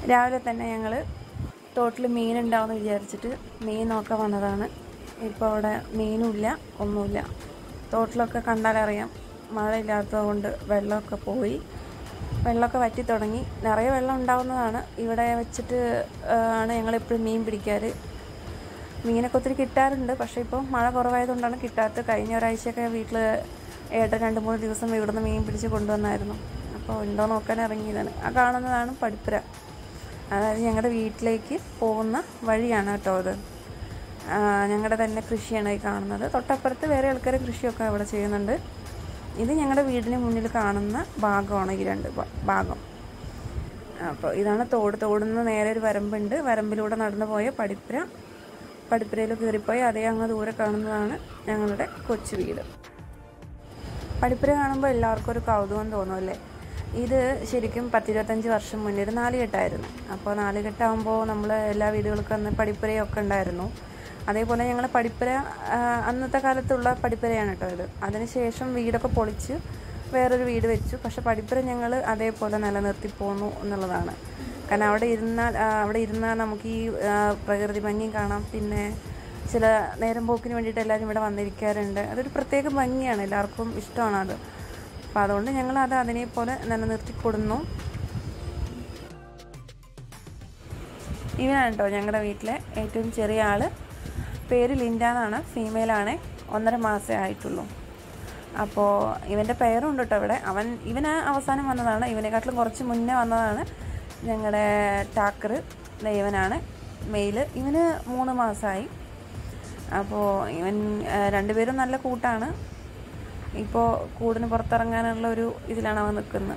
രാവിലെ തന്നെ ഞങ്ങൾ തോട്ടിൽ മീനുണ്ടാവുമെന്ന് വിചാരിച്ചിട്ട് മീൻ നോക്കാൻ വന്നതാണ് ഇപ്പോൾ അവിടെ മീനുമില്ല ഒന്നുമില്ല തോട്ടിലൊക്കെ കണ്ടാലറിയാം മഴയില്ലാത്തത് കൊണ്ട് വെള്ളമൊക്കെ പോയി വെള്ളമൊക്കെ വറ്റി തുടങ്ങി നിറയെ വെള്ളം ഉണ്ടാവുന്നതാണ് ഇവിടെ വെച്ചിട്ട് ആ, ആണ് ഞങ്ങളെപ്പോഴും മീൻ പിടിക്കാറ് മീനൊക്കെ ഒത്തിരി കിട്ടാറുണ്ട് പക്ഷേ ഇപ്പോൾ മഴ കുറവായതുകൊണ്ടാണ് കിട്ടാത്തത് കഴിഞ്ഞ ഒരാഴ്ചയൊക്കെ വീട്ടിൽ ഏട്ടൻ രണ്ട് മൂന്ന് ദിവസം ഇവിടുന്ന് മീൻ പിടിച്ച് കൊണ്ടുവന്നായിരുന്നു അപ്പോൾ ഉണ്ടോ നോക്കാൻ ഇറങ്ങിയതാണ് ആ കാണുന്നതാണ് പടിപ്പുര അതായത് ഞങ്ങളുടെ വീട്ടിലേക്ക് പോകുന്ന വഴിയാണ് കേട്ടോ അത് ആ, ഞങ്ങളുടെ തന്നെ കൃഷിയാണ് ഈ കാണുന്നത് തൊട്ടപ്പുറത്ത് വേറെ ആൾക്കാർ കൃഷിയൊക്കെ അവിടെ ചെയ്യുന്നുണ്ട് ഇത് ഞങ്ങളുടെ വീടിന് മുന്നിൽ കാണുന്ന ഭാഗമാണ് ഈ രണ്ട് ഭാ- ഭാഗം അപ്പോൾ ഇതാണ് തോട് തോടുന്ന നേരെ ഒരു വരമ്പുണ്ട് വരമ്പിലൂടെ നടന്നു പോയ പടിപ്പുര പടിപ്പുരയിൽ കയറിപ്പോയി അതേ അങ്ങ് ദൂരെ കാണുന്നതാണ് ഞങ്ങളുടെ കൊച്ചു വീട് പടിപ്പുര കാണുമ്പോൾ എല്ലാവർക്കും ഒരു കൗതുകം തോന്നുമല്ലേ ഇത് ശരിക്കും പത്തിരുപത്തഞ്ച് വർഷം മുന്നേ ഒരു നാലുകെട്ടായിരുന്നു അപ്പോൾ നാലുകെട്ടാകുമ്പോൾ നമ്മൾ എല്ലാ വീടുകൾക്കും അന്ന് പടിപ്പുരയൊക്കെ ഉണ്ടായിരുന്നു അതേപോലെ ഞങ്ങൾ പടിപ്പുര ആ, അന്നത്തെ കാലത്തുള്ള പടിപ്പുരയാണ് കേട്ടോ ഇത് അതിനുശേഷം വീടൊക്കെ പൊളിച്ച് വേറൊരു വീട് വെച്ചു പക്ഷെ പടിപ്പുര ഞങ്ങൾ അതേപോലെ നിലനിർത്തി പോന്നു എന്നുള്ളതാണ് കാരണം അവിടെ ഇരുന്നാൽ ആ, അവിടെ ഇരുന്നാൽ നമുക്ക് ഈ ആ, പ്രകൃതി ഭംഗിയും കാണാം പിന്നെ ചില നേരം പോക്കിന് വേണ്ടിയിട്ട് എല്ലാവരും ഇവിടെ വന്നിരിക്കാറുണ്ട് അതൊരു പ്രത്യേക ഭംഗിയാണ് എല്ലാവർക്കും ഇഷ്ടമാണ് അത് അപ്പം അതുകൊണ്ട് ഞങ്ങൾ അത് അതിനെപ്പോലെ നിലനിർത്തി കൊടുന്നു ഇവനാണ് കേട്ടോ ഞങ്ങളുടെ വീട്ടിലെ ഏറ്റവും ചെറിയ ആള് പേര് ലിൻഡ എന്നാണ് ഫീമെയിലാണ് ഒന്നര മാസമേ ആയിട്ടുള്ളൂ അപ്പോൾ ഇവൻ്റെ പേരുണ്ട് കേട്ടോ ഇവിടെ അവൻ ഇവന് അവസാനം വന്നതാണ് ഇവനെക്കാട്ടിലും കുറച്ച് മുന്നേ വന്നതാണ് ഞങ്ങളുടെ ടാക്കർ ഇവനാണ് മെയില് ഇവന് മൂന്ന് മാസമായി അപ്പോൾ ഇവൻ ആ, രണ്ടുപേരും നല്ല കൂട്ടാണ് ഇപ്പോൾ കൂടിന് പുറത്തിറങ്ങാനുള്ള ഒരു ഇതിലാണ് അവൻ നിൽക്കുന്നത്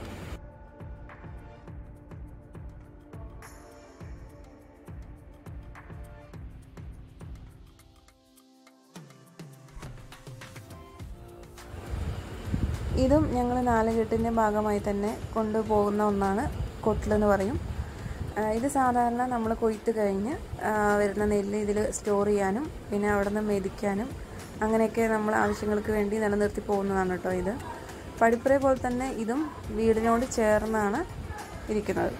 ഇതും ഞങ്ങൾ നാലുകെട്ടിൻ്റെ ഭാഗമായി തന്നെ കൊണ്ടുപോകുന്ന ഒന്നാണ് കൊട്ടിലെന്ന് പറയും ആ, ഇത് സാധാരണ നമ്മൾ കൊയ്ത്ത് കഴിഞ്ഞ് ആ, വരുന്ന നെല്ല് ഇതിൽ സ്റ്റോർ ചെയ്യാനും പിന്നെ അവിടെ നിന്ന് മെതിക്കാനും അങ്ങനെയൊക്കെ നമ്മൾ ആവശ്യങ്ങൾക്ക് വേണ്ടി നിലനിർത്തി പോകുന്നതാണ് കേട്ടോ ഇത് പടിപ്പുര പോലെ തന്നെ ഇതും വീടിനോട് ചേർന്നാണ് ഇരിക്കുന്നത്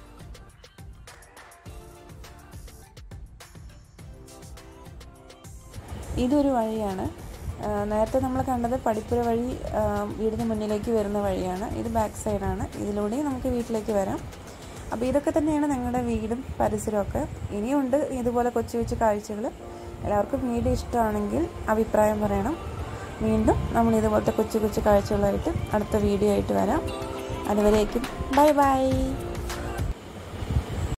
ഇതൊരു വഴിയാണ് ആ, നേരത്തെ നമ്മൾ കണ്ടത് പടിപ്പുര വഴി ആ, വീടിന് മുന്നിലേക്ക് വരുന്ന വഴിയാണ് ഇത് ബാക്ക് സൈഡാണ് ഇതിലൂടെയും നമുക്ക് വീട്ടിലേക്ക് വരാം അപ്പോൾ ഇതൊക്കെ തന്നെയാണ് ഞങ്ങളുടെ വീടും പരിസരമൊക്കെ ഇനിയുണ്ട് ഇതുപോലെ കൊച്ചു കൊച്ചു കാഴ്ചകൾ എല്ലാവർക്കും വീഡിയോ ഇഷ്ടമാണെങ്കിൽ അഭിപ്രായം പറയണം വീണ്ടും നമ്മൾ ഇതുപോലത്തെ കൊച്ചു കൊച്ചു കാഴ്ചകളായിട്ട് അടുത്ത വീഡിയോ ആയിട്ട് വരാം അതുവരേക്കും ബൈ ബൈ